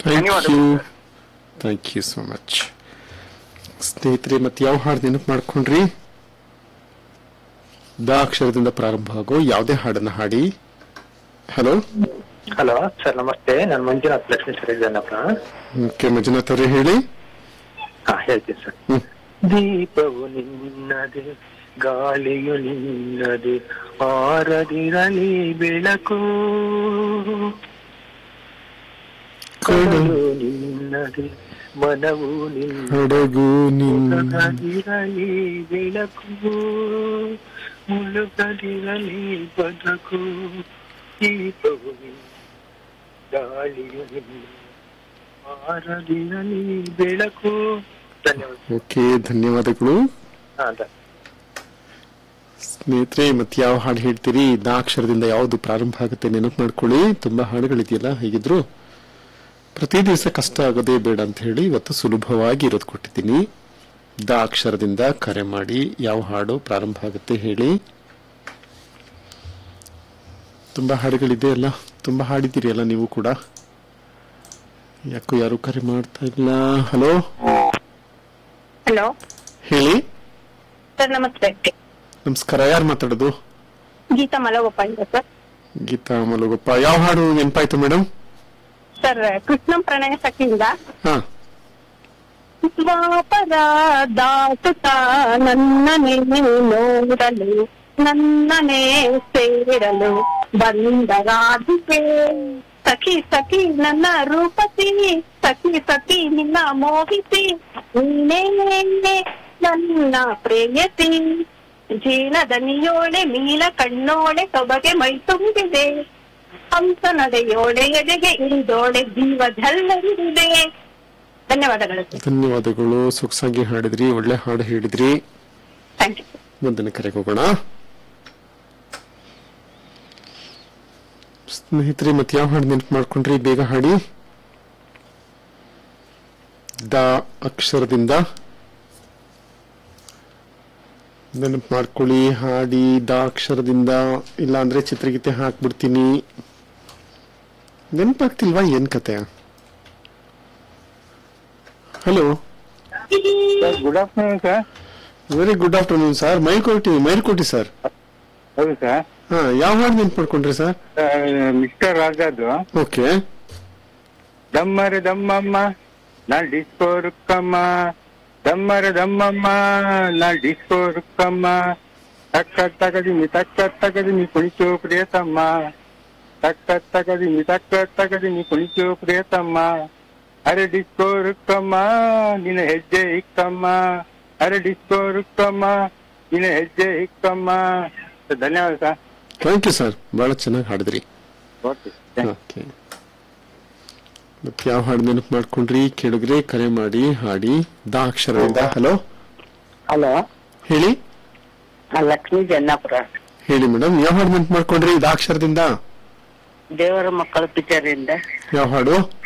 Thank ಧನ್ಯವಾದಗಳು you sir. Thank you so much ಸ್ನೇಹಿತರೆ ಮತ್ತೆ ಯಾವ ಹಾಡು ನೆನಪು ಮಾಡ್ಕೊಂಡ್ರಿ ದ ಅಕ್ಷರದಿಂದ ಪ್ರಾರಂಭ ಆಗೋ ಯಾವುದೇ ಹಾಡನ್ನ ಹಾಡಿ ಹಲೋ ಹಲೋ ಸರ್ ನಮಸ್ತೆ ನಾನು ಮಂಜುನಾಥ್ ಲಕ್ಷ್ಮೀ ಸರ್ ಇದ್ದೇನಪ್ಪ ಕೆ ಮಂಜುನಾಥ್ ಅವರೇ ಹೇಳಿ ಹಾ ಹೇಳ್ತೀನಿ ಸರ್ ಹ್ಮ್. ದೀಪವು ನಿನ್ನದೆ ಗಾಳಿಯು ನಿನ್ನದೆ ಆರದಿರಲಿ ಬೆಳಕು ಕಡಲು ನಿನ್ನದೆ ಮನವು ನಿನ್ನ ಹಡಗು ನಿನ್ನ ಮುಳುಗದಿರಲಿ ಬೆಳಕು ಮುಳುಗದಿರಲಿ ಬದುಕು ದೀಪವು ನಿನ್ನ ಗಾಳಿಯು ನಿನ್ನ ಆರದಿರಲಿ ಬೆಳಕು ಧನ್ಯವಾದ ಓಕೆ ಧನ್ಯವಾದಗಳು ಹಾ ಧನ್ಯವಾದ ಸ್ನೇಹಿತರೆ ಮತ್ತೆ ಯಾವ ಹಾಡು ಹೇಳ್ತೀರಿ ದ ಅಕ್ಷರದಿಂದ ಯಾವುದು ಪ್ರಾರಂಭ ಆಗುತ್ತೆ ನೆನಪು ಮಾಡ್ಕೊಳ್ಳಿ ತುಂಬಾ ಹಾಡುಗಳಿದೆಯಲ್ಲ ಹೇಗಿದ್ರು ಪ್ರತಿ ದಿವಸ ಕಷ್ಟ ಆಗೋದೇ ಬೇಡ ಅಂತ ಹೇಳಿ ಇವತ್ತು ಸುಲಭವಾಗಿ ಇರೋದು ಕೊಟ್ಟಿದ್ದೀನಿ ದ ಅಕ್ಷರದಿಂದ ಕರೆ ಮಾಡಿ ಯಾವ ಹಾಡು ಪ್ರಾರಂಭ ಆಗುತ್ತೆ ಹೇಳಿ ತುಂಬಾ ಹಾಡುಗಳಿದೆ ಅಲ್ಲ ತುಂಬಾ ಹಾಡಿದ್ದೀರಿ ಅಲ್ಲ ನೀವು ಕೂಡ ಯಾಕೋ ಯಾರು ಕರೆ ಮಾಡ್ತಾ ಇಲ್ಲ ಹಲೋ ಹಲೋ ಹೇಳಿ ಸರ್ ನಮಸ್ತೆ ನಮಸ್ಕಾರ ಯಾರು ಮಾತಾಡೋದು ಗೀತಾ ಮಲಗೋಪ ಅಂತ ಸರ್ ಗೀತಾ ಮಲಗೋಪ್ಪ ಯಾವ ಹಾಡು ನೆನಪಾಯ್ತು ಮೇಡಮ್ ಸರ್ ಕೃಷ್ಣಂ ಪ್ರಣಯ ಸಖಿಯಿಂದ ಹಾ ದ್ವಾಪರ ದಾಟುತ್ತ ನನ್ನನೇ ನೋಡಲು ನನ್ನನೇ ಸೇರಲು ಬಂದ ರಾಧಿಕೆ ಸಖಿ ಸಖಿ ನನ್ನ ರೂಪಸಿ ಸಖಿ ಸಖಿ ನಿನ್ನ ಮೋಹಿಸಿ ನೀನೇ ನನ್ನ ಪ್ರೇಯಸಿ ಜೀಲ ದನಿಯೋಳೆ ಮೀನ ಕಣ್ಣೋಳೆ ಸೊಬಗೆ ಮೈ ತುಂಬಿದೆ ಹಂಸ ನಡೆಯೋಳೆ ಎದೆಗೆ ಇಳಿದೋಳೆ ಜೀವ ಝಲ್ಲರಿದೆ ಧನ್ಯವಾದಗಳು ಸರ್ ಧನ್ಯವಾದಗಳು ಸೊಗಸಾಗಿ ಹಾಡಿದ್ರಿ ಒಳ್ಳೆ ಹಾಡು ಹೇಳಿದ್ರಿ ಥ್ಯಾಂಕ್ ಯು ಮುಂದಿನ ಕರೆಗೆ ಹೋಗೋಣ ಸ್ನೇಹಿತರೆ ಮತ್ತೆ ಯಾವ ಹಾಡು ನೆನಪು ಮಾಡ್ಕೊಂಡ್ರಿ ಬೇಗ ಹಾಡಿ ದ ಅಕ್ಷರದಿಂದ ನೆನಪು ಮಾಡ್ಕೊಳ್ಳಿ ಹಾಡಿ ದ ಅಕ್ಷರದಿಂದ ಇಲ್ಲ ಅಂದ್ರೆ ಚಿತ್ರಗೀತೆ ಹಾಕ್ಬಿಡ್ತೀನಿ ನೆನಪಾಗ್ತಿಲ್ವಾ ಏನ್ ಕತೆ hello sir good afternoon sir very good afternoon sir Mailkoti Mailkoti sir ಹೌದು ಸರ್ ಹಾ ಯಾವ ಹಾಡು ನೆನ್ಪು ಮಾಡ್ಕೊಂಡ್ರಿ ಸರ್ ಮಿಸ್ಟರ್ ರಾಜಾದು ಓಕೆ ದಮ್ಮರೆ ದಮ್ಮಮ್ಮ ನಾ ಡಿಸ್ಕೋ ರುಕ್ಕಮ್ಮ ದಮ್ಮರೆ ದಮ್ಮಮ್ಮ ನಾ ಡಿಸ್ಕೋ ರುಕ್ಕಮ್ಮ ತಕ್ಕ ತಗದಿಮಿ ತಕ್ಕ ತಗದಿಮಿ ಕುಣಿಚೋ ಪ್ರಿಯತಮ್ಮ ತಕ್ಕ ತಗದಿಮಿ ತಕ್ಕ ತಗದಿಮಿ ಕುಣಿಚೋ ಪ್ರಿಯತಮ್ಮ ಅರೆ ಡಿಸ್ಕೋ ರುಕ್ಕಮ್ಮ ನಿನ್ನ ಹೆಜ್ಜೆ ಇಕ್ಕಮ್ಮ ಅರೆ ಡಿಸ್ಕೋ ರುಕ್ಕಮ್ಮ ನಿನ್ನ ಹೆಜ್ಜೆ ಇಕ್ಕಮ್ಮ ಧನ್ಯವಾದ ಸರ್ ಥ್ಯಾಂಕ್ ಯು ಸರ್ ಬಹಳ ಚೆನ್ನಾಗಿ ಹಾಡಿದ್ರಿ ಓಕೆ ಥ್ಯಾಂಕ್ ಓಕೆ ಮತ್ತೆ ಯಾವ ಹಾಡು ನೆನಪು ಮಾಡ್ಕೊಂಡ್ರಿ ಕೇಳಿದ್ರೆ ಕರೆ ಮಾಡಿ ಹಾಡಿ ದ ಅಕ್ಷರದಿಂದ ಹಲೋ ಹಲೋ ಹೇಳಿ ಲಕ್ಷ್ಮೀ ಜನ್ನಾಪುರ ಹೇಳಿ ಮೇಡಮ್ ಯಾವ ಹಾಡು ನೆನಪು ಮಾಡ್ಕೊಂಡ್ರಿ ದ ಅಕ್ಷರದಿಂದ ದೇವರ ಮಕ್ಕಳ ಪಿಕ್ಚರಿಂದ ಯಾವ ಹಾಡು